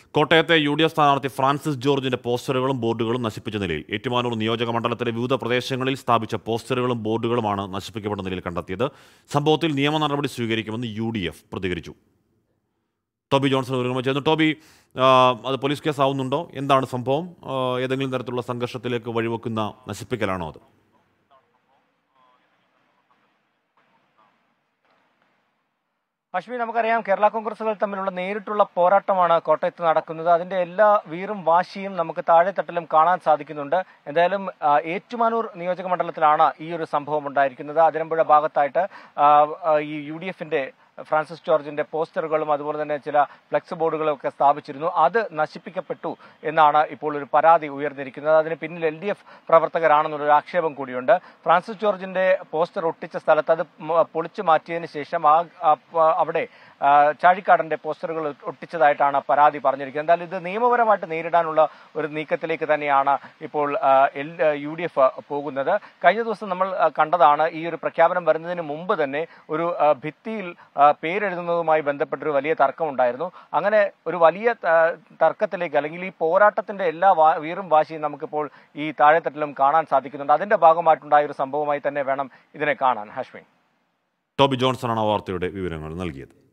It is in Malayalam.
കോട്ടയത്തെ യു ഡി എഫ് സ്ഥാനാർത്ഥി ഫ്രാൻസിസ് ജോർജിന്റെ പോസ്റ്ററുകളും ബോർഡുകളും നശിപ്പിച്ച നിലയിൽ ഏറ്റുമാനൂർ നിയോജക മണ്ഡലത്തിലെ വിവിധ പ്രദേശങ്ങളിൽ സ്ഥാപിച്ച പോസ്റ്ററുകളും ബോർഡുകളുമാണ് നശിപ്പിക്കപ്പെട്ട നിലയിൽ കണ്ടെത്തിയത് സംഭവത്തിൽ നിയമ നടപടി സ്വീകരിക്കുമെന്ന് യു ഡി എഫ് പ്രതികരിച്ചു ടോബി ജോൺസൺ വിവരങ്ങൾ ചെയ്യുന്നു ടോബി ആ, അത് പോലീസ് കേസ് ആവുന്നുണ്ടോ എന്താണ് സംഭവം ആ, ഏതെങ്കിലും തരത്തിലുള്ള സംഘർഷത്തിലേക്ക് വഴിവെക്കുന്ന നശിപ്പിക്കലാണോ അത് അശ്വിനി നമുക്കറിയാം കേരള കോൺഗ്രസുകൾ തമ്മിലുള്ള നേരിട്ടുള്ള പോരാട്ടമാണ് കോട്ടയത്ത് നടക്കുന്നത് അതിന്റെ എല്ലാ വീറും വാശിയും നമുക്ക് താഴെത്തട്ടിലും കാണാൻ സാധിക്കുന്നുണ്ട് എന്തായാലും ആ, ഏറ്റുമാനൂർ നിയോജക മണ്ഡലത്തിലാണ് ഈ ഒരു സംഭവം ഉണ്ടായിരിക്കുന്നത് അതിരമ്പുഴ ഭാഗത്തായിട്ട് ആ, ആ, ഈ യു ഡി എഫിന്റെ ഫ്രാൻസിസ് ജോർജിന്റെ പോസ്റ്ററുകളും അതുപോലെ തന്നെ ചില ഫ്ലെക്സ് ബോർഡുകളും ഒക്കെ സ്ഥാപിച്ചിരുന്നു അത് നശിപ്പിക്കപ്പെട്ടു എന്നാണ് ഇപ്പോൾ ഒരു പരാതി ഉയർന്നിരിക്കുന്നത് അതിന് പിന്നിൽ എൽ ഡി എഫ് പ്രവർത്തകരാണെന്നുള്ളൊരു ആക്ഷേപം കൂടിയുണ്ട് ഫ്രാൻസിസ് ജോർജിന്റെ പോസ്റ്റർ ഒട്ടിച്ച സ്ഥലത്ത് അത് മ- പൊളിച്ചു മാറ്റിയതിനു ശേഷം ആ ആ, പ- അവിടെ ആ, ചാഴിക്കാടന്റെ പോസ്റ്ററുകൾ ഒട്ടിച്ചതായിട്ടാണ് പരാതി പറഞ്ഞിരിക്കുന്നത് എന്തായാലും ഇത് നിയമപരമായിട്ട് നേരിടാനുള്ള ഒരു നീക്കത്തിലേക്ക് തന്നെയാണ് ഇപ്പോൾ ആ, എൽ യു ഡി എഫ് പോകുന്നത് കഴിഞ്ഞ ദിവസം നമ്മൾ ആ, കണ്ടതാണ് ഈ ഒരു പ്രഖ്യാപനം വരുന്നതിന് മുമ്പ് തന്നെ ഒരു ആ, ഭിത്തിയിൽ ആ, പേരെഴുതുന്നതുമായി ബന്ധപ്പെട്ടൊരു വലിയ തർക്കമുണ്ടായിരുന്നു അങ്ങനെ ഒരു വലിയ ത- തർക്കത്തിലേക്ക് അല്ലെങ്കിൽ ഈ പോരാട്ടത്തിന്റെ എല്ലാ വാ- വീറും വാശിയും നമുക്കിപ്പോൾ ഈ താഴെത്തട്ടിലും കാണാൻ സാധിക്കുന്നുണ്ട് അതിന്റെ ഭാഗമായിട്ടുണ്ടായ ഒരു സംഭവമായി തന്നെ വേണം ഇതിനെ കാണാൻ ഹാഷ്മി ടോബി ജോൺസണാണ് ആ വാർത്തയുടെ വിവരങ്ങൾ നൽകിയത്